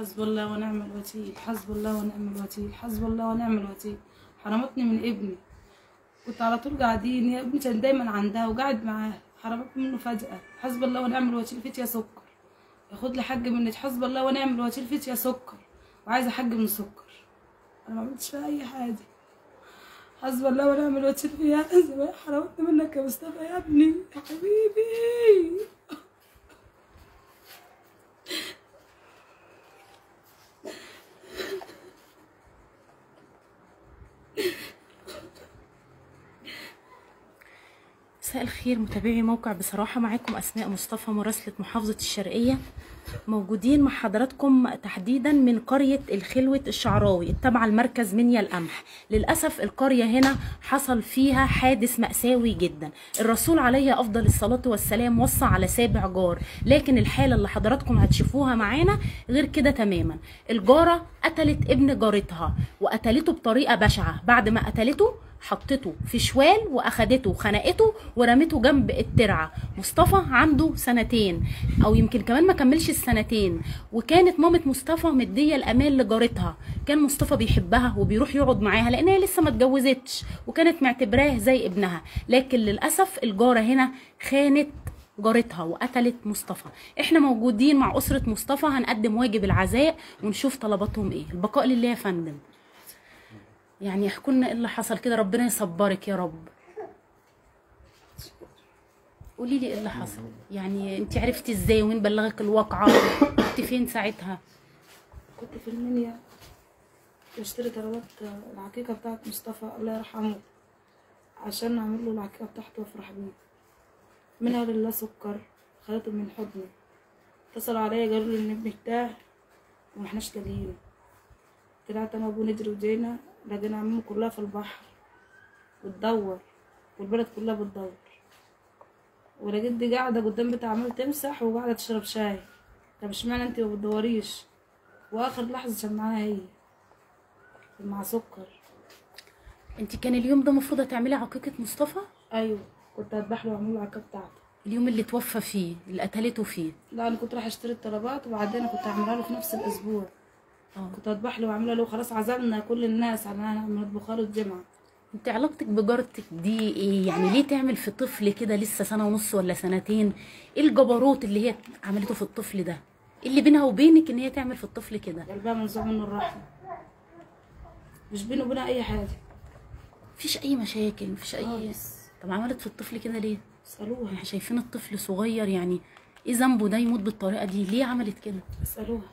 حسب الله ونعم الوكيل حسب الله ونعم الوكيل حسب الله ونعم الوكيل حرمتني من ابني كنت على طول قاعدين يا ابني كان دايما عندها وقاعد معاه حرمتني منه فجأة حسب الله ونعم الوكيل فيت يا سكر ياخد لي حج منك حسب الله ونعم الوكيل فيت يا سكر وعايزة حج من سكر انا ما عملتش فيها اي حاجة حسب الله ونعم الوكيل فيها زمان حرمتني منك يا مصطفى يا ابني يا حبيبي مساء الخير متابعي موقع بصراحة معاكم أسماء مصطفى مراسلة محافظة الشرقية موجودين مع حضراتكم تحديدا من قرية الخلوة الشعراوي التابعة لمركز منيا القمح للأسف القرية هنا حصل فيها حادث مأساوي جدا الرسول عليه أفضل الصلاة والسلام وصى على سابع جار لكن الحالة اللي حضراتكم هتشوفوها معانا غير كده تماما الجارة قتلت ابن جارتها وقتلته بطريقة بشعة بعد ما قتلته حطته في شوال واخدته وخنقته ورمته جنب الترعه مصطفى عنده سنتين او يمكن كمان ما كملش السنتين وكانت مامة مصطفى مديه الامان لجارتها كان مصطفى بيحبها وبيروح يقعد معاها لان هي لسه ما اتجوزتش وكانت معتبراه زي ابنها لكن للاسف الجاره هنا خانت جارتها وقتلت مصطفى احنا موجودين مع اسره مصطفى هنقدم واجب العزاء ونشوف طلباتهم ايه البقاء لله يا فندم يعني احكوا لنا ايه اللي حصل كده ربنا يصبرك يا رب قولي لي ايه اللي حصل يعني انت عرفتي ازاي ومين بلغك الواقعه كنت فين ساعتها كنت في المنيا بشتري طلبات العقيقة بتاعت مصطفى الله يرحمه عشان أعمل له العقيقة بتاعته وأفرح بيه منها لله سكر خدته من حضني اتصلوا عليا قالوا لي إن ابنك تاه ومحناش لاقيينه طلعت أنا وأبوه نجري وجينا لقينا عمامه كلها في البحر بتدور والبلد كلها بتدور ولقيت دي قاعدة قدام بتاع عمال تمسح وقاعدة تشرب شاي طب اشمعنى انتي ما بتدوريش واخر لحظة كان معاها هي كان مع سكر انت كان اليوم ده المفروض هتعملي عقيقه مصطفى ايوه كنت هذبح له واعمل له العكا بتاعته اليوم اللي توفى فيه اللي قتلته فيه لا انا كنت رايحة اشتري الطلبات وبعدين كنت هعملها له في نفس الاسبوع اه كنت هذبح له واعملها له خلاص عزمنا كل الناس على انا هنطبخها له الجمعة انت علاقتك بجارتك دي ايه يعني ليه تعمل في طفل كده لسه سنه ونص ولا سنتين ايه الجبروت اللي هي عملته في الطفل ده إيه اللي بينها وبينك ان هي تعمل في الطفل كده قلبها منزوع منه الرحمة مش بينه وبينها اي حاجة مفيش اي مشاكل مفيش اي خالص. طب عملت في الطفل كده ليه اسألوها احنا شايفين الطفل صغير يعني ايه ذنبه ده يموت بالطريقه دي ليه عملت كده اسألوها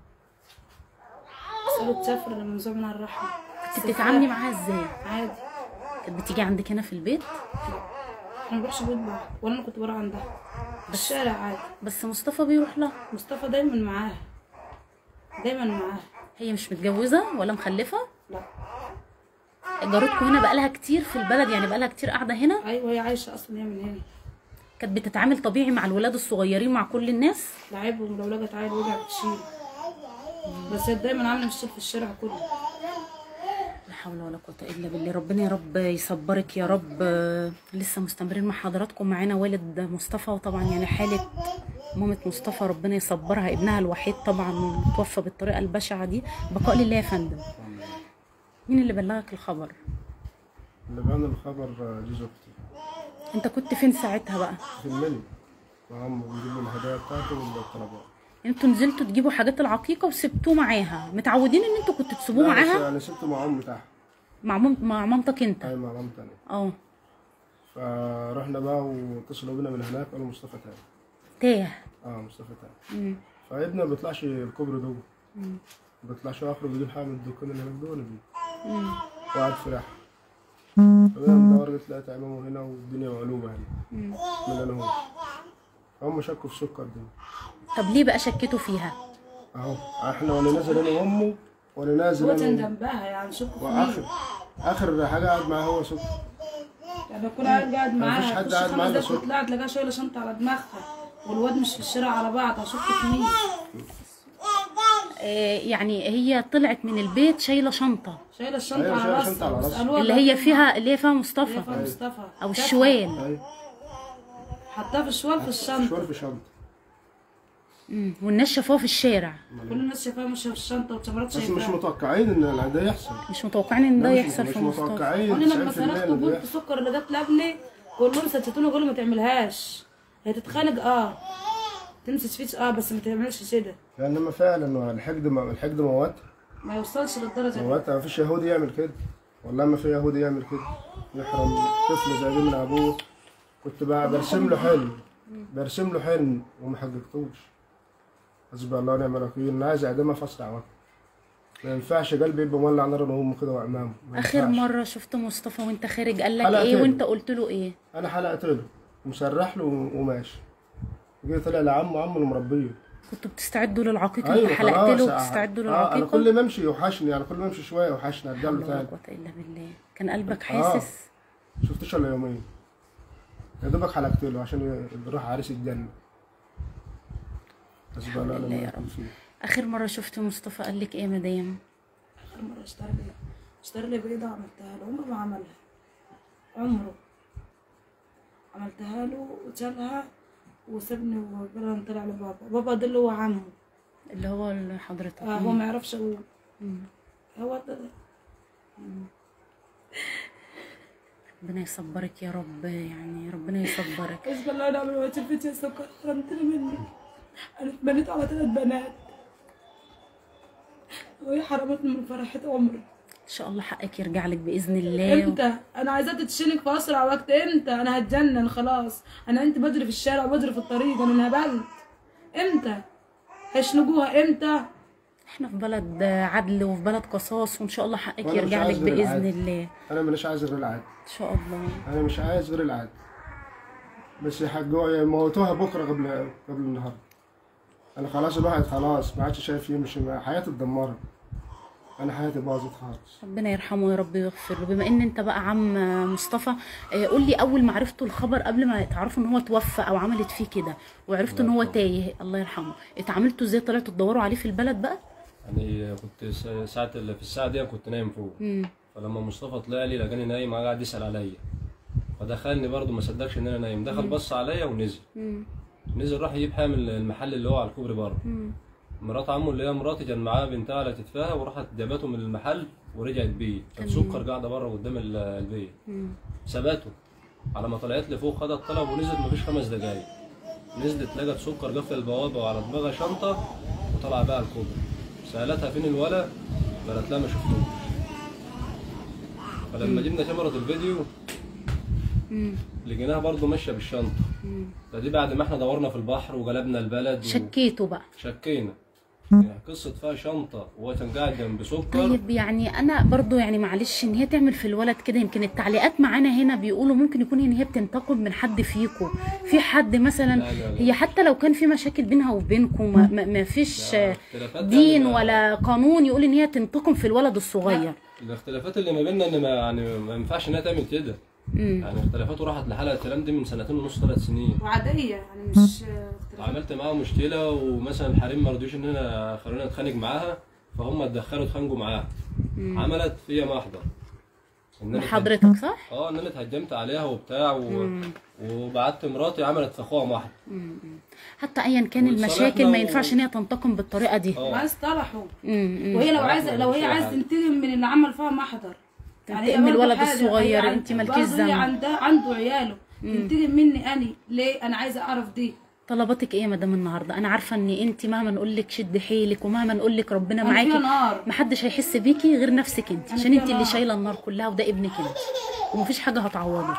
اسألوا تسافر لما منزوع منها الرحمة كنت بتتعاملي معاها ازاي عادي كانت بتيجي عندك هنا في البيت احنا ما بنروحش بيت بعض ولا انا كنت بروح عندها في الشارع عادي بس مصطفى بيروح لها مصطفى دايما معاها دايما معاها هي مش متجوزه ولا مخلفه لا جارتكم هنا بقالها كتير في البلد يعني بقالها كتير قاعده هنا ايوه هي عايشه اصلا هي من هنا كانت بتتعامل طبيعي مع الولاد الصغيرين مع كل الناس لعبهم لو لقت عيل وجع بتشيل بس هي دايما عامله بتشيل في الشارع كله لا حول ولا قوة إلا بالله ربنا يا رب يصبرك يا رب لسه مستمرين مع حضراتكم معانا والد مصطفى وطبعا يعني حالة مامة مصطفى ربنا يصبرها ابنها الوحيد طبعا توفى بالطريقة البشعة دي بقاء لله يا فندم مين اللي بلغك الخبر اللي بعنا الخبر جوز اختي انت كنت فين ساعتها بقى في المني وهم بنجيب له الهدايا بتاعته والطلبات انتوا نزلتوا تجيبوا حاجات العقيقة وسبتوه معاها متعودين ان انتوا كنتوا تسيبوه لا، بس معاها يعني سبته مع امي تحت مع مام... مع مامتك انت هاي مع مام تانية اه فرحنا بقى واتصلوا بينا من هناك قالوا مصطفى تاني تاه اه مصطفى تاني مم. فابني ما بيطلعش الكوبري ده ما بيطلعش اخره بيجيب حاجه من الدكان اللي هناك ده ولا بيه مم. وقعد في رحله فبقينا ندور لقيت لقيت عمامه هنا والدنيا مقلوبه هنا مم. من انا هو هم شكوا في سكر دي طب ليه بقى شكيتوا فيها اهو احنا وانا نازل انا وامه وانا نازل هو كان انا جنبها يعني شكوا في واخر مين اخر حاجه قاعد معاه هو سكر يعني يكون قاعد قاعد مفيش معاها حد تخش قاعد خمس معانا دقايق صوت. وتطلع تلاقيها شايله شنطه على دماغها والواد مش في الشارع على بعض هشك في مين آه يعني هي طلعت من البيت شايله شنطه شايله الشنطه أيوة، على شايلة راسها شنطة على راسها. واسألوها اللي بقى هي فين فيها اللي هي فيها اللي هي مصطفى فيها مصطفى او كتفها. الشوال ايوه حطها في الشوال في الشنطه شوار في شنطه مم. والناس شافوها في الشارع كل الناس شايفاها ماشيه في الشنطه والكاميرات بس مش شايفاها متوقعين ان ده يحصل مش متوقعين ان ده مش- يحصل مش في مصطفى متوقعين كل لما 90% صرخت إن ده وقلت يحصل. سكر اللي جت لابني كلهم ستتوني يقولوا ما تعملهاش هي تتخانق اه تمسك فيك اه بس ما تعملش كده لان ما فعلا الحقد الحقد موت ما يوصلش للدرجه دي موت ما فيش يهودي يعمل كده والله ما في يهودي يعمل كده يحرم طفل زي ده من ابوه كنت بقى برسم له حلم برسم له حلم وما حققتوش حسبي الله ونعم الوكيل انا عايز اعدمها في اسرع وقت ما ينفعش قلبي يبقى مولع نار امه كده وامامه ما اخر ينفعش. مره شفت مصطفى وانت خارج قال لك حلقتين. ايه وانت قلت له ايه انا حلقت له مسرح له وماشي جه طلع لعمه عمه اللي مربيه كنتوا بتستعدوا للعقيقه ايوه انت حلقت خلاص له آه. وبتستعدوا اه انا للعقيقه كل ما امشي يوحشني يعني كل ما امشي شويه يوحشني ارجع حول له ولا تاني قوه الا بالله كان قلبك آه. حاسس شفتش الا يومين يا دوبك حلقت له عشان يروح عريس الجنه حسبي الله لله ونعم يا الوكيل فيه اخر مره شفت مصطفى قال لك ايه يا مدام اخر مره اشترى لي اشترى لي بيضه عملتها له عمره ما عملها عمره عملتها له وشالها وسابني وقال طلع لبابا بابا ده اللي هو عمه اللي هو اللي حضرتك آه هو ما يعرفش ابوه مم. هو ده ده. ربنا يصبرك يا رب يعني ربنا يصبرك حسبي الله ونعم الوكيل فيك يا سكر حرمتني مني انا اتبنيت على ثلاث بنات وهي حرمتني من فرحة عمري ان شاء الله حقك يرجع لك باذن الله امتى انا عايزاها تتشنك في اسرع وقت امتى انا هتجنن خلاص انا انت بجري في الشارع بجري في الطريق انا انهبلت امتى هيشنقوها امتى احنا في بلد عدل وفي بلد قصاص وان شاء الله حقك وأنا مش يرجع لك عايز غير باذن العدل. الله انا مش عايز غير العادي ان شاء الله انا مش عايز غير العادي بس يحجوها يموتوها بكره قبل قبل النهارده انا خلاص الواحد خلاص ما عادش شايف يمشي ما- حياتي اتدمرت انا حياتي باظت خالص ربنا يرحمه يا رب ويغفر له بما ان انت بقى عم مصطفى آه، قول لي اول ما عرفتوا الخبر قبل ما تعرفوا ان هو توفى او عملت فيه كده وعرفتوا ان هو تايه الله يرحمه اتعاملتوا ازاي طلعتوا تدوروا عليه في البلد بقى يعني كنت سا- ساعة اللي في الساعة دي كنت نايم فوق امم فلما مصطفى طلع لي لقاني نايم قاعد يسأل عليا فدخلني برضه ما صدقش ان انا نايم دخل بص عليا ونزل امم نزل راح يجيب حامل المحل اللي هو على الكوبري بره مرات عمه اللي هي مراتي كان معاها بنتها على كتفها وراحت جابته من المحل ورجعت بيه كان تمام. سكر قاعده بره قدام ال- البيت ثبته على ما طلعت لي فوق خدت طلب ونزلت مفيش خمس دقايق نزلت لقت سكر قفل البوابه وعلى دماغها شنطه وطلع بقى الكوبري سالتها فين الولا قالت لها ما شفتوش فلما جبنا كاميرا الفيديو امم لقيناها برضه ماشيه بالشنطه فدي بعد ما احنا دورنا في البحر وقلبنا البلد و... شكيتوا بقى شكينا يعني قصة فيها شنطة وهو كان قاعد جنب سكر طيب يعني انا برضو يعني معلش ان هي تعمل في الولد كده يمكن التعليقات معانا هنا بيقولوا ممكن يكون ان هي بتنتقم من حد فيكم في حد مثلا لا، لا، لا. هي حتى لو كان في مشاكل بينها وبينكم ما, ما, ما فيش لا، اختلافات دين يعني ما- ولا قانون يقول ان هي تنتقم في الولد الصغير الاختلافات اللي ما بيننا ان ما يعني ما ينفعش انها تعمل كده امم يعني اختلافاته راحت لحلقة الكلام دي من سنتين ونص ثلاث سنين وعادية يعني مش اختلاف عملت معاها مشكلة ومثلا الحريم ما رضيوش ان انا خلونا نتخانق معاها فهم اتدخلوا اتخانقوا معاها عملت فيا محضر ان انا حضرتك صح؟ اه ان انا اتهجمت عليها وبتاع و... وبعت مراتي عملت في اخوها محضر حتى ايا كان واتصالحنا المشاكل ما و- ينفعش ان هي تنتقم بالطريقه دي اه ما اصطلحوا امم وهي لو صراحة عايزه لو هي مش عايزه حاجة. تنتقم من اللي عمل فيها محضر تنتقم هي من برضه الولد حاجة- الصغير، هي انت عن- مالكيش برضه هي ذنب. عندها عنده عياله تنتقم مني اني ليه انا عايزه اعرف دي طلباتك ايه يا مدام النهارده انا عارفه ان انت مهما نقول لك شد حيلك ومهما نقول لك ربنا انا فيها معاكي نار محدش هيحس بيكي غير نفسك انت أنا عشان فيها انت اللي نار. شايله النار كلها وده ابنك انت ومفيش حاجه هتعوضك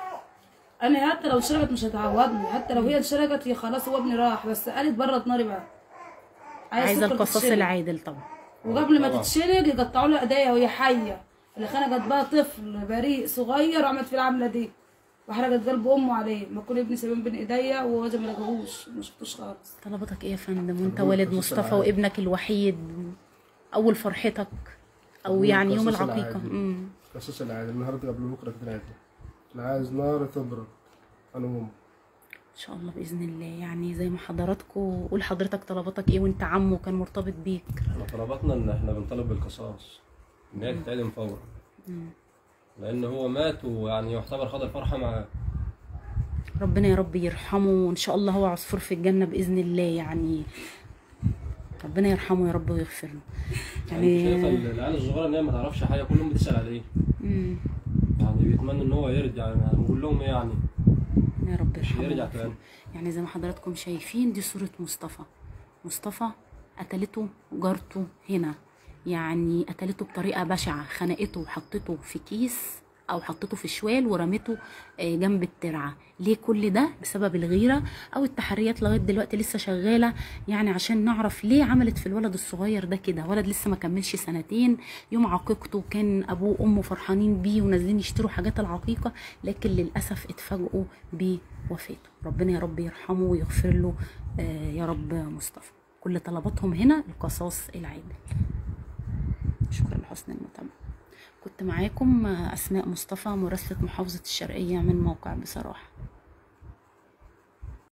انا حتى لو شربت مش هتعوضني حتى لو هي شربت هي خلاص هو ابني راح بس قالت برد ناري بقى عايزه سكر القصاص تتشرب. العادل طبعا وقبل ما تتشرق يقطعوا لها ايديها وهي حيه اللي خنقت بقى طفل بريء صغير وعملت فيه العمله دي وحرقت قلب امه عليه ما كل ابني سايبين بين ايديا وهو ما لقاهوش ما شفتوش خالص طلباتك ايه يا فندم وانت طلبات والد القصاص مصطفى العادل. وابنك الوحيد اول فرحتك او طلبات يعني يوم القصاص العقيقه العادل. امم قصص العادي النهارده قبل بكره كده عادي انا عايز نار تبرد انا وهم ان شاء الله باذن الله يعني زي ما حضراتكم قول حضرتك طلباتك ايه وانت عمه كان مرتبط بيك احنا طلباتنا ان احنا بنطالب بالقصاص ان هي تتعدم فورا لان هو مات ويعني يعتبر خد الفرحه معاه ربنا يا رب يرحمه وان شاء الله هو عصفور في الجنه باذن الله يعني ربنا يرحمه يا رب ويغفر له يعني يعني شايفه العيال الصغيره ان هي ما تعرفش حاجه كلهم بتسال عليه مم. يعني بيتمنوا ان هو يرجع يعني هنقول لهم ايه يعني يا رب مش يرحمه يرجع ويغفر له. تاني يعني زي ما حضراتكم شايفين دي صورة مصطفى مصطفى قتلته جارته هنا يعني قتلته بطريقة بشعة خنقته وحطته في كيس او حطته في شوال ورمته آه، جنب الترعه ليه كل ده بسبب الغيره او التحريات لغايه دلوقتي لسه شغاله يعني عشان نعرف ليه عملت في الولد الصغير ده كده ولد لسه ما كملش سنتين يوم عقيقته كان ابوه وامه فرحانين بيه ونازلين يشتروا حاجات العقيقه لكن للاسف اتفاجئوا بوفاته ربنا يا رب يرحمه ويغفر له آه، يا رب مصطفى كل طلباتهم هنا القصاص العادل شكرا لحسن المتابعه كنت معاكم أسماء مصطفى مراسلة محافظة الشرقية من موقع بصراحة